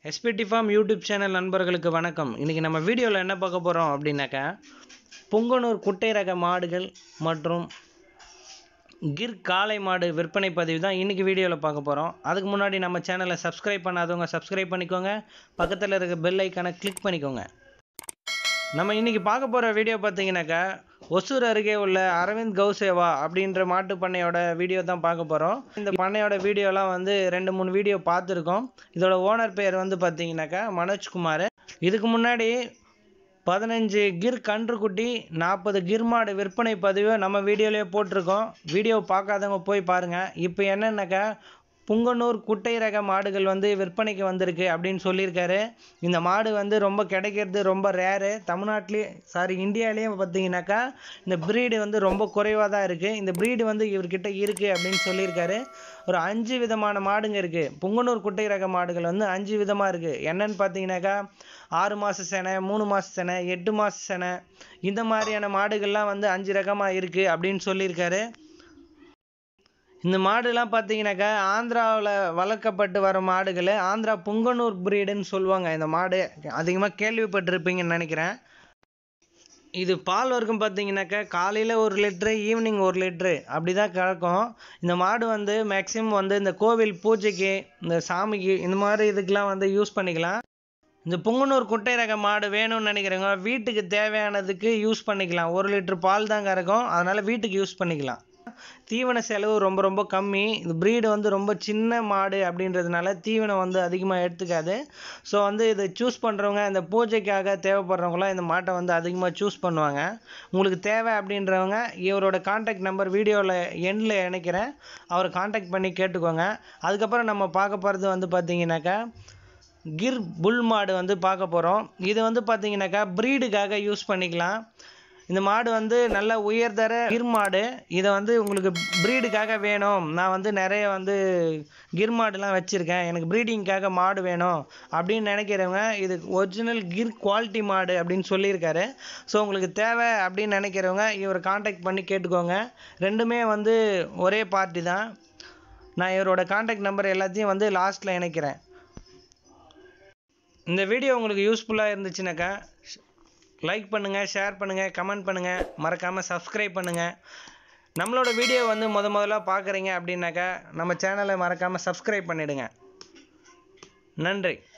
SPD form YouTube channel நண்பர்களுக்கு வணக்கம் இன்றைக்கி நம்ம வீடியோவில் என்ன பார்க்க போகிறோம் அப்படின்னாக்கா புங்கனூர் குட்டை ரக மாடுகள் மற்றும் கிர் காளை மாடு விற்பனை பதிவு தான் இன்றைக்கி வீடியோவில் பார்க்க போகிறோம் அதுக்கு முன்னாடி நம்ம சேனலை சப்ஸ்கிரைப் பண்ணாதவங்க சப்ஸ்கிரைப் பண்ணிக்கோங்க பக்கத்தில் இருக்க பெல் ஐக்கானை கிளிக் பண்ணிக்கோங்க நம்ம இன்றைக்கி பார்க்க போகிற வீடியோ பார்த்தீங்கன்னாக்கா ஒசூர் அருகே உள்ள அரவிந்த் கௌசேவா அப்படின்ற மாட்டு பண்ணையோட வீடியோ தான் பார்க்க போகிறோம் இந்த பண்ணையோட வீடியோலாம் வந்து ரெண்டு மூணு வீடியோ பார்த்துருக்கோம் இதோட ஓனர் பேர் வந்து பார்த்தீங்கன்னாக்கா மனோஜ்குமார் இதுக்கு முன்னாடி பதினஞ்சு கிர் கன்றுக்குட்டி நாற்பது கிர் மாடு விற்பனை பதிவு நம்ம வீடியோலேயே போட்டிருக்கோம் வீடியோ பார்க்காதவங்க போய் பாருங்கள் இப்போ என்னென்னாக்கா புங்கனூர் குட்டை ரக மாடுகள் வந்து விற்பனைக்கு வந்திருக்கு அப்படின்னு சொல்லியிருக்காரு இந்த மாடு வந்து ரொம்ப கிடைக்கிறது ரொம்ப ரேரு தமிழ்நாட்டிலேயே சாரி இந்தியாவிலேயே பார்த்தீங்கன்னாக்கா இந்த ப்ரீடு வந்து ரொம்ப குறைவாக தான் இருக்குது இந்த ப்ரீடு வந்து இவர்கிட்ட இருக்குது அப்படின்னு சொல்லியிருக்காரு ஒரு அஞ்சு விதமான மாடுங்க இருக்குது புங்கனூர் குட்டை ரக மாடுகள் வந்து அஞ்சு விதமாக இருக்குது என்னன்னு பார்த்தீங்கன்னாக்கா ஆறு மாத செனை மூணு மாத செனை எட்டு மாத செனை இந்த மாதிரியான மாடுகள்லாம் வந்து அஞ்சு ரகமாக இருக்குது அப்படின்னு சொல்லியிருக்காரு இந்த மாடுலாம் பார்த்தீங்கன்னாக்கா ஆந்திராவில் வளர்க்கப்பட்டு வர மாடுகள் ஆந்திரா புங்கனூர் பிரீடுன்னு சொல்லுவாங்க இந்த மாடு அதிகமாக கேள்விப்பட்டிருப்பீங்கன்னு நினைக்கிறேன் இது பால் வர்க்கம் பார்த்தீங்கன்னாக்கா காலையில் ஒரு லிட்ரு ஈவினிங் ஒரு லிட்ரு அப்படி தான் கறக்கும் இந்த மாடு வந்து மேக்ஸிமம் வந்து இந்த கோவில் பூஜைக்கு இந்த சாமிக்கு இந்த மாதிரி இதுக்கெலாம் வந்து யூஸ் பண்ணிக்கலாம் இந்த புங்கனூர் குட்டை ரக மாடு வேணும்னு நினைக்கிறவங்க வீட்டுக்கு தேவையானதுக்கு யூஸ் பண்ணிக்கலாம் ஒரு லிட்டர் பால் தான் கறக்கும் அதனால் வீட்டுக்கு யூஸ் பண்ணிக்கலாம் தீவன செலவு ரொம்ப ரொம்ப கம்மி இந்த ப்ரீடு வந்து ரொம்ப சின்ன மாடு அப்படின்றதுனால தீவனம் வந்து அதிகமாக எடுத்துக்காது ஸோ வந்து இதை சூஸ் பண்ணுறவங்க இந்த பூஜைக்காக தேவைப்படுறவங்களாம் இந்த மாட்டை வந்து அதிகமாக சூஸ் பண்ணுவாங்க உங்களுக்கு தேவை அப்படின்றவங்க இவரோட காண்டாக்ட் நம்பர் வீடியோவில் எண்டில் இணைக்கிறேன் அவரை காண்டாக்ட் பண்ணி கேட்டுக்கோங்க அதுக்கப்புறம் நம்ம பார்க்க போகிறது வந்து பார்த்தீங்கன்னாக்கா கிர் புல் மாடு வந்து பார்க்க போகிறோம் இது வந்து பார்த்தீங்கன்னாக்கா ப்ரீடுக்காக யூஸ் பண்ணிக்கலாம் இந்த மாடு வந்து நல்ல உயர்தர கிர் மாடு இதை வந்து உங்களுக்கு ப்ரீடுக்காக வேணும் நான் வந்து நிறைய வந்து கிர் மாடுலாம் வச்சுருக்கேன் எனக்கு ப்ரீடிங்க்காக மாடு வேணும் அப்படின்னு நினைக்கிறவங்க இது ஒரிஜினல் கிர் குவாலிட்டி மாடு அப்படின்னு சொல்லியிருக்காரு ஸோ உங்களுக்கு தேவை அப்படின்னு நினைக்கிறவங்க இவரை காண்டாக்ட் பண்ணி கேட்டுக்கோங்க ரெண்டுமே வந்து ஒரே பார்ட்டி தான் நான் இவரோட காண்டாக்ட் நம்பர் எல்லாத்தையும் வந்து லாஸ்ட்டில் இணைக்கிறேன் இந்த வீடியோ உங்களுக்கு யூஸ்ஃபுல்லாக இருந்துச்சுனாக்கா லைக் பண்ணுங்கள் ஷேர் பண்ணுங்கள் கமெண்ட் பண்ணுங்கள் மறக்காமல் சப்ஸ்கிரைப் பண்ணுங்கள் நம்மளோட வீடியோ வந்து முத முதல்ல பார்க்குறீங்க அப்படின்னாக்கா நம்ம சேனலை மறக்காமல் சப்ஸ்கிரைப் பண்ணிவிடுங்க நன்றி